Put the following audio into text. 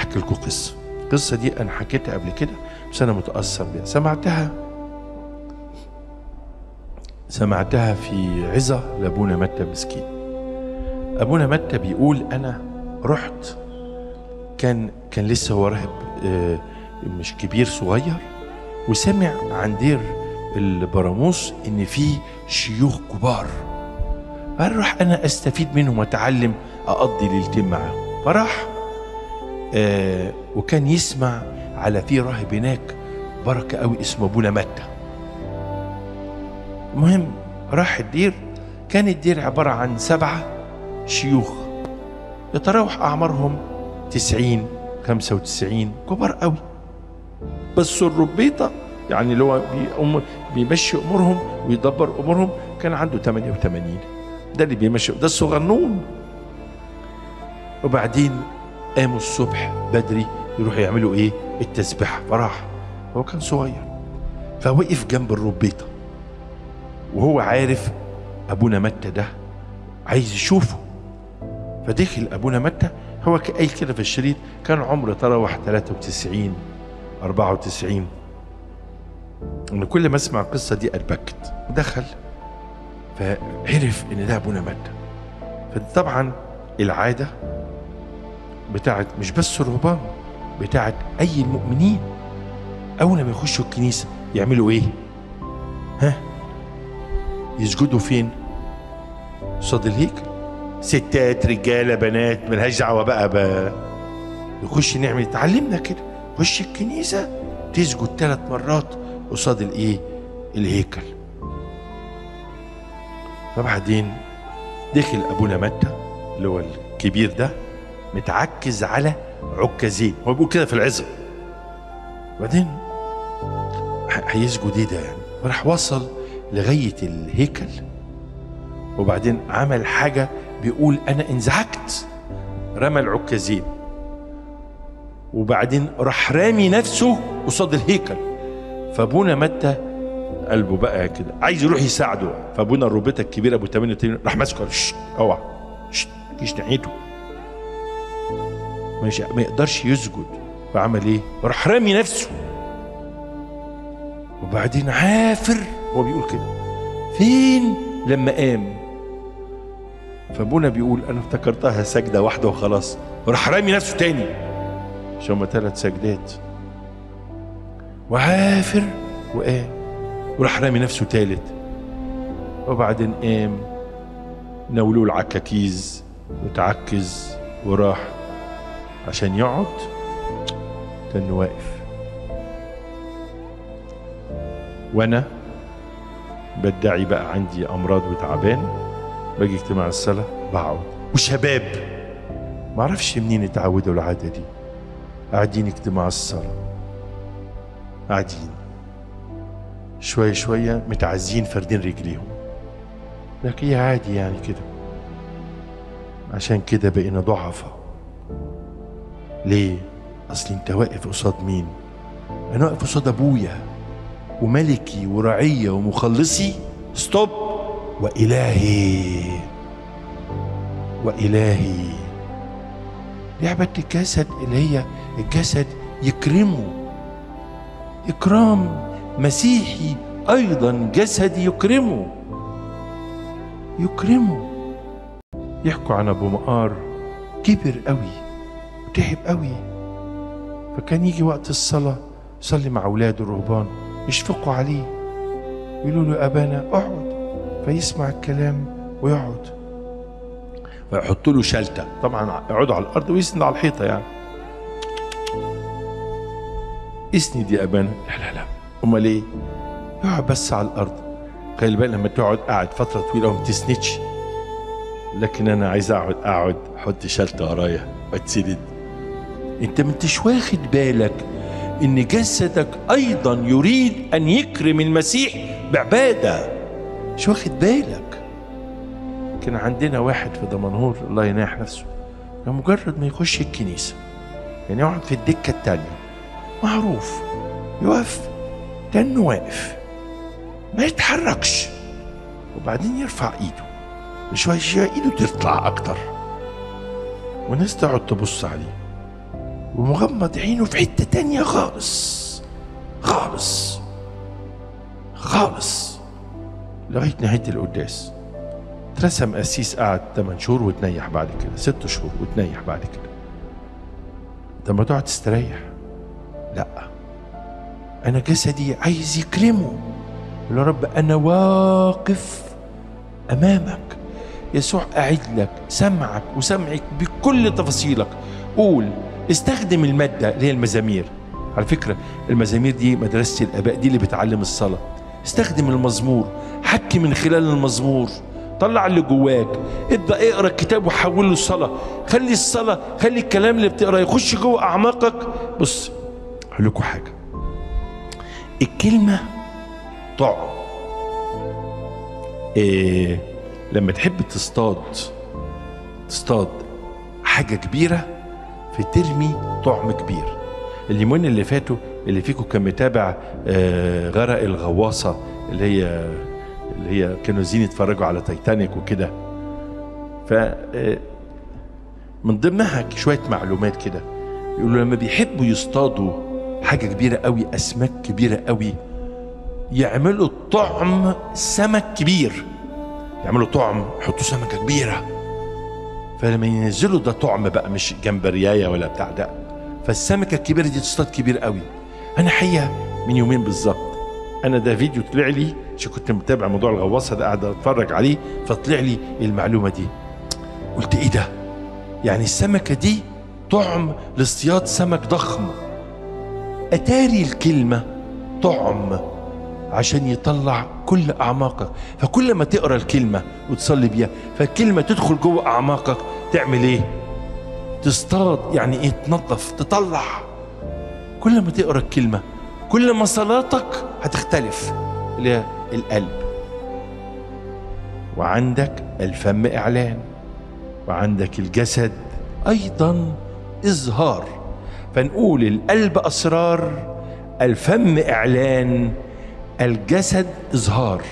احكي لكم قصه القصه دي انا حكيتها قبل كده بس انا متاثر بيها سمعتها سمعتها في عظه لابونا متى مسكين ابونا متى بيقول انا رحت كان كان لسه هو راهب آه، مش كبير صغير وسمع عن دير البراموس ان في شيوخ كبار قال راح انا استفيد منهم واتعلم اقضي ليلتين معاهم فراح آه وكان يسمع على في راهب هناك بركه قوي اسمه ابونا متى المهم راح الدير كان الدير عباره عن سبعه شيوخ يتراوح اعمارهم تسعين خمسة وتسعين كبار قوي بس الربيطة يعني اللي هو بيأم بيمشي امورهم ويدبر امورهم كان عنده 88 ده اللي بيمشي ده الصغنون وبعدين قاموا الصبح بدري يروحوا يعملوا ايه التسبيحه فراح هو كان صغير فوقف جنب الربيطه وهو عارف ابونا متى ده عايز يشوفه فدخل ابونا متى هو قايل كده في الشريط كان عمره تراوح 93 94 ان كل ما اسمع القصه دي اتبكت دخل فعرف ان ده ابونا متى فطبعا العاده بتاعت مش بس الرهبان بتاعت اي المؤمنين اول ما يخشوا الكنيسه يعملوا ايه ها يسجدوا فين قصاد الهيكل ستات رجاله بنات ملهاش دعوه بقى ب... نخش نعمل اتعلمنا كده خش الكنيسه تسجد ثلاث مرات قصاد الايه الهيكل فبعدين دخل ابونا متى اللي هو الكبير ده متعكز على عكازين هو بيقول كده في العظه وبعدين ه- هيسجد ايه ده يعني فراح وصل لغايه الهيكل وبعدين عمل حاجه بيقول انا انزعجت رمى العكازين وبعدين راح رامي نفسه قصاد الهيكل فابونا متى قلبه بقى كده عايز يروح يساعده فابونا الروبيتا الكبير ابو 88 راح ماسكه قال شت اوعى شت مش ناحيته مش ما يقدرش يسجد فعمل ايه؟ راح رامي نفسه وبعدين عافر هو بيقول كده فين لما قام فابونا بيقول انا افتكرتها سجده واحده وخلاص وراح رامي نفسه تاني عشان هما ثلاث سجدات وعافر وقام وراح رامي نفسه تالت وبعدين قام ناولوه العكاكيز وتعكز وراح عشان يقعد كان واقف وانا بدعي بقى عندي امراض وتعبان باجي اجتماع الصلاه بقعد وشباب ما اعرفش منين اتعودوا العاده دي قاعدين اجتماع الصلاه قاعدين شويه شويه متعزين فاردين رجليهم لكن هي عادي يعني كده عشان كده بقينا ضعفاء ليه اصل انت واقف قصاد مين انا واقف قصاد ابويا وملكي ورعيه ومخلصي ستوب والهي والهي لعبة الجسد اللي هي الجسد يكرمه إكرام مسيحي أيضا جسد يكرمه يكرمه يحكوا عن أبو مقار كبر قوي وتعب قوي فكان يجي وقت الصلاة يصلي مع أولاده الرهبان يشفقوا عليه يقولوا له أبانا اقعد فيسمع الكلام ويقعد فيحطوا له شلتة طبعا يقعدوا على الأرض ويسند على الحيطة يعني اسند يا أبانا لا لا لا أمال إيه يقعد بس على الأرض خلي بالك لما تقعد قاعد فترة طويلة وما تسندش لكن أنا عايز أقعد أقعد حط شلتة ورايا واتسند أنت ما انتش واخد بالك ان جسدك ايضا يريد ان يكرم المسيح بعباده مش واخد بالك كان عندنا واحد في دمنهور الله يناح نفسه كان مجرد ما يخش الكنيسه يعني يقعد في الدكه التانيه معروف يقف كانه واقف ما يتحركش وبعدين يرفع ايده شويه شويه ايده تطلع اكتر والناس تقعد تبص عليه ومغمض عينه في حتة تانية خالص خالص خالص لغاية نهاية القداس اترسم قسيس قعد 8 شهور وتنيح بعد كده 6 شهور وتنيح بعد كده طب ما تقعد تستريح لا انا جسدي عايز يكرمه يقول يا رب انا واقف امامك يسوع قاعد لك سمعك وسمعك بكل تفاصيلك قول استخدم المادة اللي هي المزامير على فكرة المزامير دي مدرسة الآباء دي اللي بتعلم الصلاة استخدم المزمور حكي من خلال المزمور طلع اللي جواك ابدا اقرا الكتاب وحوله الصلاه خلي الصلاه خلي الكلام اللي بتقراه يخش جوه اعماقك بص هقول لكم حاجه الكلمه طعم إيه لما تحب تصطاد تصطاد حاجه كبيره فترمي طعم كبير اليومين اللي فاتوا اللي فيكم كان متابع آه غرق الغواصه اللي هي اللي هي كانوا زين يتفرجوا على تايتانيك وكده ف من ضمنها شويه معلومات كده يقولوا لما بيحبوا يصطادوا حاجه كبيره قوي اسماك كبيره قوي يعملوا طعم سمك كبير يعملوا طعم يحطوا سمكه كبيره فلما ينزلوا ده طعم بقى مش جمبريايه ولا بتاع ده فالسمكه الكبيره دي تصطاد كبير قوي انا حقيقه من يومين بالظبط انا ده فيديو طلع لي عشان كنت متابع موضوع الغواصه ده قاعد اتفرج عليه فطلع لي المعلومه دي قلت ايه ده يعني السمكه دي طعم لاصطياد سمك ضخم اتاري الكلمه طعم عشان يطلع كل اعماقك فكل ما تقرا الكلمه وتصلي بيها فالكلمه تدخل جوه اعماقك تعمل ايه تصطاد يعني ايه تنظف تطلع كل ما تقرا الكلمه كل ما صلاتك هتختلف اللي هي القلب وعندك الفم اعلان وعندك الجسد ايضا اظهار فنقول القلب اسرار الفم اعلان الجسد اظهار